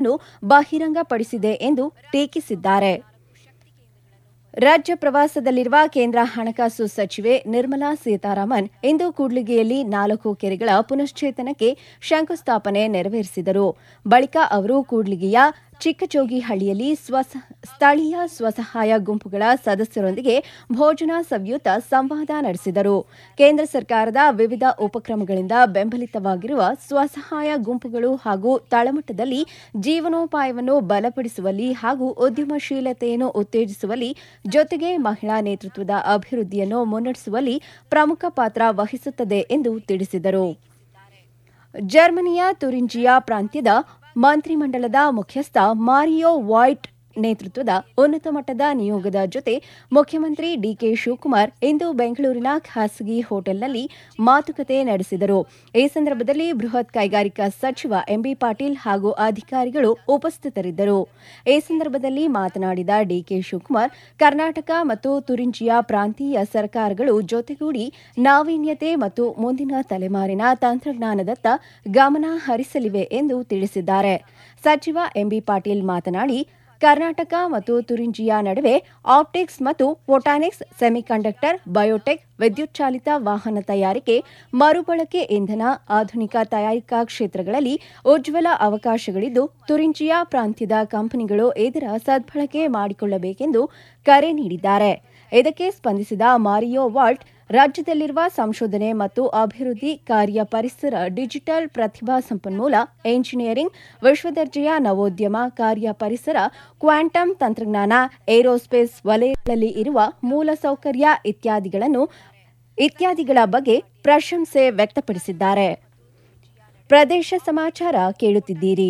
ವಿವರಗಳನ್ನು ಬಹಿರಂಗಪಡಿಸಿದೆ ಎಂದು ಟೀಕಿಸಿದ್ದಾರೆ ರಾಜ್ಯ ಪ್ರವಾಸದಲ್ಲಿರುವ ಕೇಂದ್ರ ಹಣಕಾಸು ಸಚಿವೆ ನಿರ್ಮಲಾ ಸೀತಾರಾಮನ್ ಇಂದು ಕೂಡ್ಲಿಗಿಯಲ್ಲಿ ನಾಲ್ಕು ಕೆರೆಗಳ ಪುನಶ್ಚೇತನಕ್ಕೆ ಶಂಕುಸ್ಥಾಪನೆ ನೆರವೇರಿಸಿದರು ಬಳಿಕ ಅವರು ಕೂಡ್ಲಿಗಿಯ ಚಿಕ್ಕಚೋಗಿಹಳ್ಳಿಯಲ್ಲಿ ಸ್ವಸ ಸ್ಥಳೀಯ ಸ್ವಸಹಾಯ ಗುಂಪುಗಳ ಸದಸ್ಯರೊಂದಿಗೆ ಭೋಜನ ಸವಿಯುತ ಸಂವಾದ ನಡೆಸಿದರು ಕೇಂದ್ರ ಸರ್ಕಾರದ ವಿವಿಧ ಉಪಕ್ರಮಗಳಿಂದ ಬೆಂಬಲಿತವಾಗಿರುವ ಸ್ವಸಹಾಯ ಗುಂಪುಗಳು ಹಾಗೂ ತಳಮಟ್ಟದಲ್ಲಿ ಜೀವನೋಪಾಯವನ್ನು ಬಲಪಡಿಸುವಲ್ಲಿ ಹಾಗೂ ಉದ್ಯಮಶೀಲತೆಯನ್ನು ಉತ್ತೇಜಿಸುವಲ್ಲಿ ಜೊತೆಗೆ ಮಹಿಳಾ ನೇತೃತ್ವದ ಅಭಿವೃದ್ಧಿಯನ್ನು ಮುನ್ನಡೆಸುವಲ್ಲಿ ಪ್ರಮುಖ ಪಾತ್ರ ವಹಿಸುತ್ತದೆ ಎಂದು ತಿಳಿಸಿದರು ಜರ್ಮನಿಯ ತುರಿಂಜಿಯಾ ಪ್ರಾಂತ್ಯದ ಮಂತ್ರಿಮಂಡಲದ ಮುಖ್ಯಸ್ಥ ಮಾರಿಯೋ ವಾಯ್ಟ್ ನೇತೃತ್ವದ ಉನ್ನತ ಮಟ್ಟದ ನಿಯೋಗದ ಜೊತೆ ಮುಖ್ಯಮಂತ್ರಿ ಡಿಕೆ ಶಿವಕುಮಾರ್ ಇಂದು ಬೆಂಗಳೂರಿನ ಖಾಸಗಿ ಹೋಟೆಲ್ನಲ್ಲಿ ಮಾತುಕತೆ ನಡೆಸಿದರು ಈ ಸಂದರ್ಭದಲ್ಲಿ ಬೃಹತ್ ಕೈಗಾರಿಕಾ ಸಚಿವ ಎಂಬಿ ಪಾಟೀಲ್ ಹಾಗೂ ಅಧಿಕಾರಿಗಳು ಉಪಸ್ಥಿತರಿದ್ದರು ಈ ಸಂದರ್ಭದಲ್ಲಿ ಮಾತನಾಡಿದ ಡಿಕೆ ಶಿವಕುಮಾರ್ ಕರ್ನಾಟಕ ಮತ್ತು ತುರಿಂಜಿಯಾ ಪ್ರಾಂತೀಯ ಸರ್ಕಾರಗಳು ಜೊತೆಗೂಡಿ ನಾವೀನ್ಯತೆ ಮತ್ತು ಮುಂದಿನ ತಲೆಮಾರಿನ ತಂತ್ರಜ್ಞಾನದತ್ತ ಗಮನ ಹರಿಸಲಿವೆ ಎಂದು ತಿಳಿಸಿದ್ದಾರೆ ಸಚಿವ ಎಂಬಿ ಪಾಟೀಲ್ ಮಾತನಾಡಿ ಕರ್ನಾಟಕ ಮತ್ತು ತುರಿಂಜಿಯಾ ನಡುವೆ ಆಪ್ಟಿಕ್ಸ್ ಮತ್ತು ಫೋಟಾನಿಕ್ಸ್ ಸೆಮಿಕಂಡಕ್ಟರ್ ಬಯೋಟೆಕ್ ವಿದ್ಯುತ್ ಚಾಲಿತ ವಾಹನ ತಯಾರಿಕೆ ಮರುಬಳಕೆ ಇಂಧನ ಆಧುನಿಕ ತಯಾರಿಕಾ ಕ್ಷೇತ್ರಗಳಲ್ಲಿ ಉಜ್ವಲ ಅವಕಾಶಗಳಿದ್ದು ತುರಿಂಚಿಯಾ ಪ್ರಾಂತ್ಯದ ಕಂಪನಿಗಳು ಇದರ ಸದ್ಬಳಕೆ ಮಾಡಿಕೊಳ್ಳಬೇಕೆಂದು ಕರೆ ನೀಡಿದ್ದಾರೆ ಇದಕ್ಕೆ ಸ್ಪಂದಿಸಿದ ಮಾರಿಯೋ ವಾಲ್ಟ್ ರಾಜ್ಯದಲ್ಲಿರುವ ಸಂಶೋಧನೆ ಮತ್ತು ಅಭಿವೃದ್ಧಿ ಕಾರ್ಯ ಪರಿಸರ ಡಿಜಿಟಲ್ ಪ್ರತಿಭಾ ಸಂಪನ್ಮೂಲ ಎಂಜಿನಿಯರಿಂಗ್ ವಿಶ್ವದರ್ಜೆಯ ನವೋದ್ಯಮ ಕಾರ್ಯ ಪರಿಸರ ಕ್ವಾಂಟಮ್ ತಂತ್ರಜ್ಞಾನ ಏರೋಸ್ಪೇಸ್ ವಲಯಗಳಲ್ಲಿ ಇರುವ ಮೂಲಸೌಕರ್ಯ ಇತ್ಯಾದಿಗಳನ್ನು ಇತ್ಯಾದಿಗಳ ಬಗ್ಗೆ ಪ್ರಶಂಸೆ ವ್ಯಕ್ತಪಡಿಸಿದ್ದಾರೆ ಪ್ರದೇಶ ಸಮಾಚಾರ ಕೇಳುತ್ತಿದ್ದೀರಿ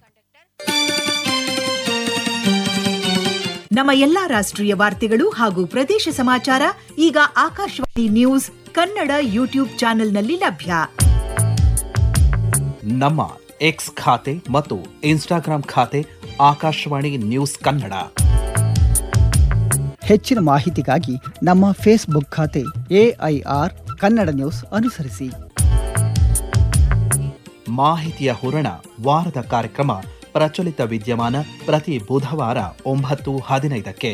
ನಮ್ಮ ಎಲ್ಲಾ ರಾಷ್ಟ್ರೀಯ ವಾರ್ತೆಗಳು ಹಾಗೂ ಪ್ರದೇಶ ಸಮಾಚಾರ ಈಗ ಆಕಾಶವಾಣಿ ನ್ಯೂಸ್ ಕನ್ನಡ ಯೂಟ್ಯೂಬ್ ಚಾನೆಲ್ನಲ್ಲಿ ಲಭ್ಯ ನಮ್ಮ ಎಕ್ಸ್ ಖಾತೆ ಮತ್ತು ಇನ್ಸ್ಟಾಗ್ರಾಂ ಖಾತೆ ಆಕಾಶವಾಣಿ ನ್ಯೂಸ್ ಕನ್ನಡ ಹೆಚ್ಚಿನ ಮಾಹಿತಿಗಾಗಿ ನಮ್ಮ ಫೇಸ್ಬುಕ್ ಖಾತೆ ಎಐಆರ್ ಕನ್ನಡ ನ್ಯೂಸ್ ಅನುಸರಿಸಿ ಮಾಹಿತಿಯ ಹೂರಣ ವಾರದ ಕಾರ್ಯಕ್ರಮ ಪ್ರಚಲಿತ ವಿದ್ಯಮಾನ ಪ್ರತಿ ಬುಧವಾರ ಒಂಬತ್ತು ಹದಿನೈದಕ್ಕೆ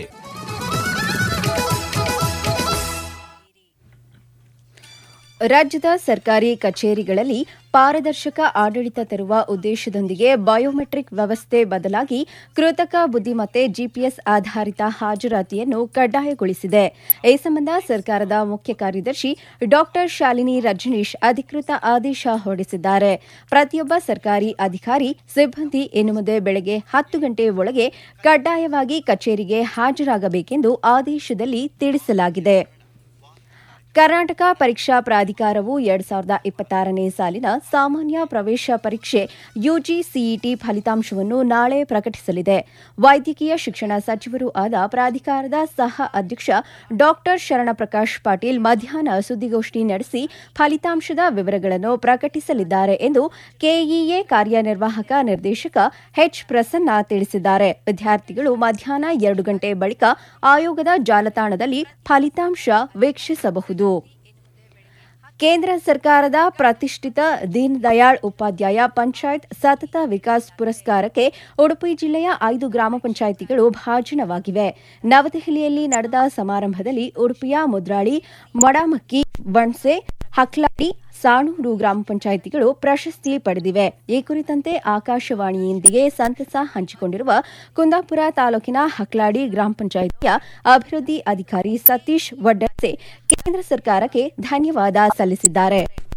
ರಾಜ್ಯದ ಸರ್ಕಾರಿ ಕಚೇರಿಗಳಲ್ಲಿ ಪಾರದರ್ಶಕ ಆಡಳಿತ ತರುವ ಉದ್ದೇಶದೊಂದಿಗೆ ಬಯೋಮೆಟ್ರಿಕ್ ವ್ಯವಸ್ಥೆ ಬದಲಾಗಿ ಕೃತಕ ಬುದ್ದಿಮತ್ತೆ ಜಿಪಿಎಸ್ ಆಧಾರಿತ ಹಾಜರಾತಿಯನ್ನು ಕಡ್ಡಾಯಗೊಳಿಸಿದೆ ಈ ಸಂಬಂಧ ಸರ್ಕಾರದ ಮುಖ್ಯ ಕಾರ್ಯದರ್ಶಿ ಡಾ ಶಾಲಿನಿ ರಜನೀಶ್ ಅಧಿಕೃತ ಆದೇಶ ಹೊರಡಿಸಿದ್ದಾರೆ ಪ್ರತಿಯೊಬ್ಬ ಸರ್ಕಾರಿ ಅಧಿಕಾರಿ ಸಿಬ್ಬಂದಿ ಇನ್ನು ಮುಂದೆ ಬೆಳಗ್ಗೆ ಹತ್ತು ಗಂಟೆ ಒಳಗೆ ಕಡ್ಡಾಯವಾಗಿ ಕಚೇರಿಗೆ ಹಾಜರಾಗಬೇಕೆಂದು ಆದೇಶದಲ್ಲಿ ತಿಳಿಸಲಾಗಿದೆ ಕರ್ನಾಟಕ ಪರೀಕ್ಷಾ ಪ್ರಾಧಿಕಾರವು ಎರಡ್ ಸಾವಿರದ ಇಪ್ಪತ್ತಾರನೇ ಸಾಲಿನ ಸಾಮಾನ್ಯ ಪ್ರವೇಶ ಪರೀಕ್ಷೆ ಯುಜಿಸಿಇಟಿ ಫಲಿತಾಂಶವನ್ನು ನಾಳೆ ಪ್ರಕಟಿಸಲಿದೆ ವೈದ್ಯಕೀಯ ಶಿಕ್ಷಣ ಸಚಿವರೂ ಆದ ಪ್ರಾಧಿಕಾರದ ಸಹ ಅಧ್ಯಕ್ಷ ಡಾ ಶರಣಪ್ರಕಾಶ್ ಪಾಟೀಲ್ ಮಧ್ಯಾಹ್ನ ಸುದ್ದಿಗೋಷ್ಠಿ ನಡೆಸಿ ಫಲಿತಾಂಶದ ವಿವರಗಳನ್ನು ಪ್ರಕಟಿಸಲಿದ್ದಾರೆ ಎಂದು ಕೆಇಎ ಕಾರ್ಯನಿರ್ವಾಹಕ ನಿರ್ದೇಶಕ ಎಚ್ ಪ್ರಸನ್ನ ತಿಳಿಸಿದ್ದಾರೆ ವಿದ್ಯಾರ್ಥಿಗಳು ಮಧ್ಯಾಹ್ನ ಎರಡು ಗಂಟೆ ಬಳಿಕ ಆಯೋಗದ ಜಾಲತಾಣದಲ್ಲಿ ಫಲಿತಾಂಶ ವೀಕ್ಷಿಸಬಹುದು ಕೇಂದ್ರ ಸರ್ಕಾರದ ಪ್ರತಿಷ್ಠಿತ ದೀನ್ ದಯಾಳ್ ಉಪಾಧ್ಯಾಯ ಪಂಚಾಯತ್ ಸತತ ವಿಕಾಸ್ ಪುರಸ್ಕಾರಕ್ಕೆ ಉಡುಪಿ ಜಿಲ್ಲೆಯ ಐದು ಗ್ರಾಮ ಪಂಚಾಯಿತಿಗಳು ಭಾಜನವಾಗಿವೆ ನವದೆಹಲಿಯಲ್ಲಿ ನಡೆದ ಸಮಾರಂಭದಲ್ಲಿ ಉಡುಪಿಯ ಮುದ್ರಾಳಿ ಮಡಮಕ್ಕಿ ವಣ್ಸೆ ಹಕ್ಲಾಡಿ ಸಾಣೂರು ಗ್ರಾಮ ಪಂಚಾಯಿತಿಗಳು ಪ್ರಶಸ್ತಿ ಪಡೆದಿವೆ ಈ ಕುರಿತಂತೆ ಆಕಾಶವಾಣಿಯೊಂದಿಗೆ ಸಂತಸ ಹಂಚಿಕೊಂಡಿರುವ ಕುಂದಾಪುರ ತಾಲೂಕಿನ ಹಕ್ಲಾಡಿ ಗ್ರಾಮ ಪಂಚಾಯಿತಿಯ ಅಭಿವೃದ್ಧಿ ಅಧಿಕಾರಿ ಸತೀಶ್ ವಡ್ಡಸೆ ಕೇಂದ್ರ ಸರ್ಕಾರಕ್ಕೆ ಧನ್ಯವಾದ ಸಲ್ಲಿಸಿದ್ದಾರೆ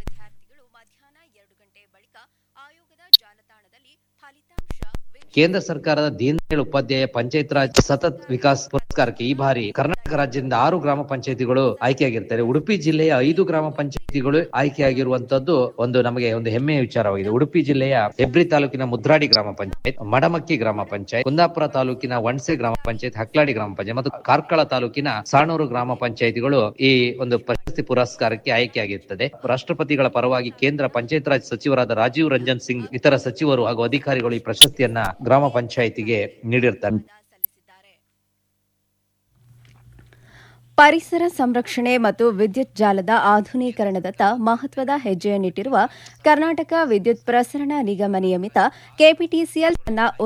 ಕೇಂದ್ರ ಸರ್ಕಾರದ ದೀನ್ ದಯಾಳ್ ಉಪಾಧ್ಯಾಯ ಪಂಚಾಯತ್ ರಾಜ್ ಸತತ್ ವಿಕಾಸ್ ಪುರಸ್ಕಾರಕ್ಕೆ ಈ ಬಾರಿ ಕರ್ನಾಟಕ ರಾಜ್ಯದಿಂದ ಆರು ಗ್ರಾಮ ಪಂಚಾಯತಿಗಳು ಆಯ್ಕೆಯಾಗಿರ್ತಾರೆ ಉಡುಪಿ ಜಿಲ್ಲೆಯ ಐದು ಗ್ರಾಮ ಪಂಚಾಯತಿಗಳು ಆಯ್ಕೆಯಾಗಿರುವಂತದ್ದು ಒಂದು ನಮಗೆ ಒಂದು ಹೆಮ್ಮೆಯ ವಿಚಾರವಾಗಿದೆ ಉಡುಪಿ ಜಿಲ್ಲೆಯ ಹೆಬ್ರಿ ತಾಲೂಕಿನ ಮುದ್ರಾಡಿ ಗ್ರಾಮ ಪಂಚಾಯತ್ ಮಡಮಕ್ಕಿ ಗ್ರಾಮ ಪಂಚಾಯತ್ ಕುಂದಾಪುರ ತಾಲೂಕಿನ ವಣಸೆ ಗ್ರಾಮ ಪಂಚಾಯತ್ ಹಕ್ಲಾಡಿ ಗ್ರಾಮ ಪಂಚಾಯತ್ ಮತ್ತು ಕಾರ್ಕಳ ತಾಲೂಕಿನ ಸಾಣೂರು ಗ್ರಾಮ ಪಂಚಾಯತಿಗಳು ಈ ಒಂದು ಪ್ರಶಸ್ತಿ ಪುರಸ್ಕಾರಕ್ಕೆ ಆಯ್ಕೆಯಾಗಿರುತ್ತದೆ ರಾಷ್ಟ್ರಪತಿಗಳ ಪರವಾಗಿ ಕೇಂದ್ರ ಪಂಚಾಯತ್ ರಾಜ್ ಸಚಿವರಾದ ರಾಜೀವ್ ರಂಜನ್ ಸಿಂಗ್ ಇತರ ಸಚಿವರು ಹಾಗೂ ಅಧಿಕಾರಿಗಳು ಈ ಪ್ರಶಸ್ತಿಯನ್ನ ಗ್ರಾಮ ಪಂಚಾಯಿತಿಗೆ ನೀಡಿರ್ತಾರೆ ಪರಿಸರ ಸಂರಕ್ಷಣೆ ಮತ್ತು ವಿದ್ಯುತ್ ಜಾಲದ ಆಧುನೀಕರಣದತ್ತ ಮಹತ್ವದ ಹೆಜ್ಜೆಯನ್ನಿಟ್ಟಿರುವ ಕರ್ನಾಟಕ ವಿದ್ಯುತ್ ಪ್ರಸರಣ ನಿಗಮ ನಿಯಮಿತ ಕೆಪಿಟಿಸಿಎಲ್ ತನ್ನ